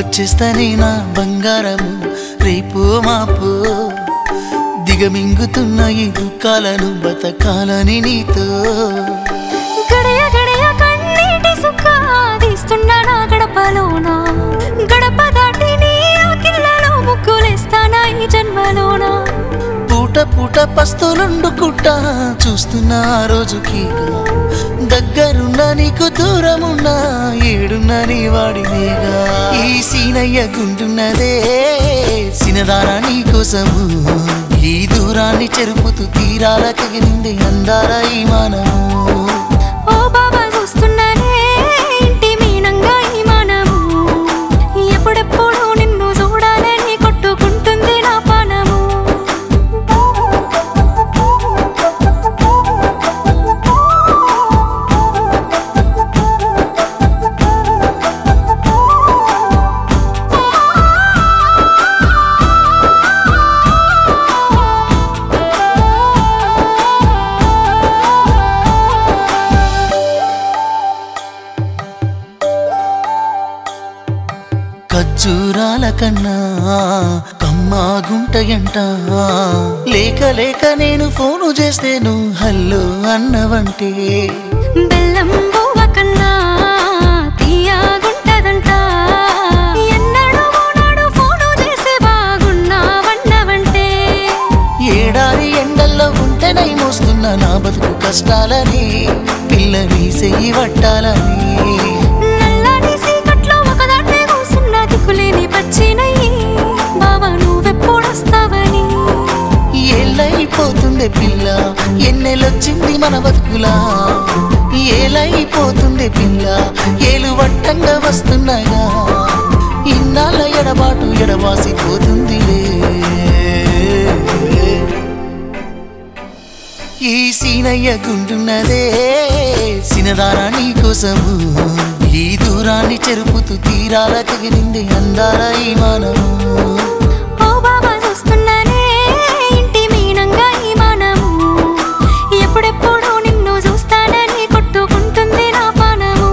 వచ్చేస్తానే నా బంగారము రేపు మాపు దిగమింగుతున్న ఈ దుఃఖాలను బతకాలని నీతో గడయ గడయ కన్నీటి సుక్క తీస్తున్నా నా గడపలోన గడప దాటి నీ ఆకిళ్ళలో ముగ్గులేస్తానా ఈ జన్మలోన పూట పూట పస్తులుండుకుంటా చూస్తున్నా ఆ రోజుకి దగ్గరున్నా నీకు దూరమున్నా ఏడున్నా నీ వాడినేగా ఈ సీనయ్య గుంటున్నదే సినదారా నీ కోసము ఈ దూరాన్ని చెరుపుతూ తీరాల తెగిరింది అందాల ఈ మానము ఓ బాబా చూస్తున్నానే ఇంటి మీనంగా ఈ మనము ఎప్పుడెప్పుడు నిన్ను చూడాలని కొట్టుకుంటుంది నా పానము ఖర్జూరాల కన్నా కమ్మాగుంటయంట లేక లేక నేను ఫోను చేస్తే నువ్వు హల్లో అన్నవంటే బెల్లం బువ్వ కన్నా తీయగుంటదంట ఎన్నడూ నాడు ఫోను చేసి బాగున్నావన్నవంటే ఏడాది ఎండల్లో ఉంటేనై మోస్తున్న నా బతుకు కష్టాలని పిల్లని సెయ్యి పట్టాలని నల్లని సీకట్లో ఒకదాన్నే కూసున్న దిక్కులేని పచ్చినయ్యి బావా నువ్వెప్పుడొస్తావని ఏళ్ళైపోతుందే పిల్ల ఎన్నెలొచ్చింది మన బతుకులా ఏలైపోతుందే పిల్ల ఏలు వట్టంగా వస్తున్నాగా ఇన్నాళ్ళ ఎడబాటు ఎడవాసిపోతుందిలే ఈ సీనయ్య గుంటున్నదే సినదారా నీ కోసము ఈ దూరాన్ని చెరుపుతూ తీరాల తెగిరింది అందాల ఈ మానము ఓ బాబా చూస్తున్నానే ఇంటి మీనంగా ఈ మనము ఎప్పుడెప్పుడు నిన్ను చూస్తానని కొట్టుకుంటుంది నా పానము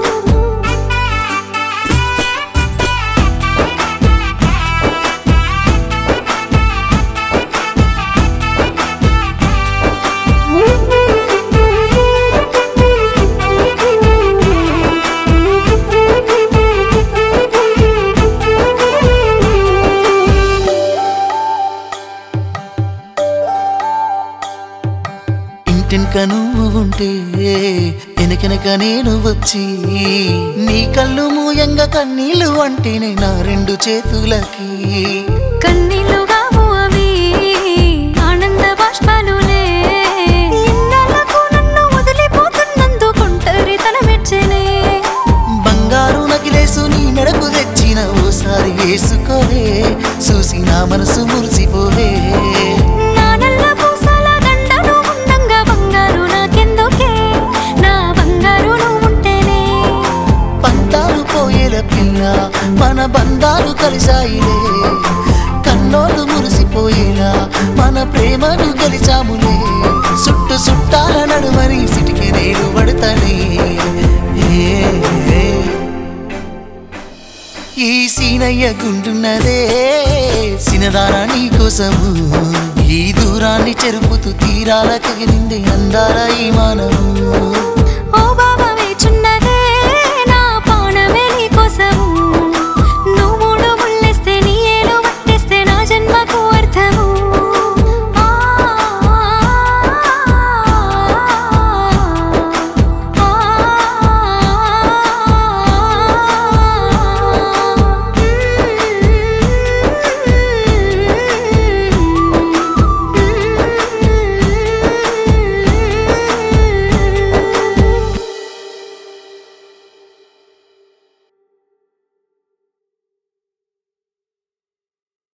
ఇంటినక నువ్వు ఉంటే వెనకెనక నేను వచ్చి నీ కళ్ళు మూయంగా కన్నీళ్ళు అంటేనే నా రెండు చేతులకి కన్నీళ్ళుగావు అవి ఆనంద బాష్పాలులే ఇన్నాళ్ళకు నన్ను వదిలిపోతున్నందుకు ఒంటరితనమెచ్చనే బంగారు నగిలేసు నీ మెడకు తెచ్చిన ఓసారి వేసుకోవే చూసి నా మనసు మురిసిపోవే నా నల్ల పూసల దండను ఉండంగా బంగారు నాకెందుకే నా బంగారు నువ్వుంటేనే పంతాలు పోయేల పిల్ల మన బంధాలు కలిసాయిలే కన్నోళ్ళు మురిసిపోయేలా మన ప్రేమను గెలిచాములే సుట్టు సుట్టాల నడుమని సిటికి నేను పడతానే ఏ, ఏ. ఈ సీనయ్య గుంటున్నదే సినదారా నీ కోసము ఈ దూరాన్ని చెరుపుతూ తీరాల తెగిరింది అందాల ఈ మానము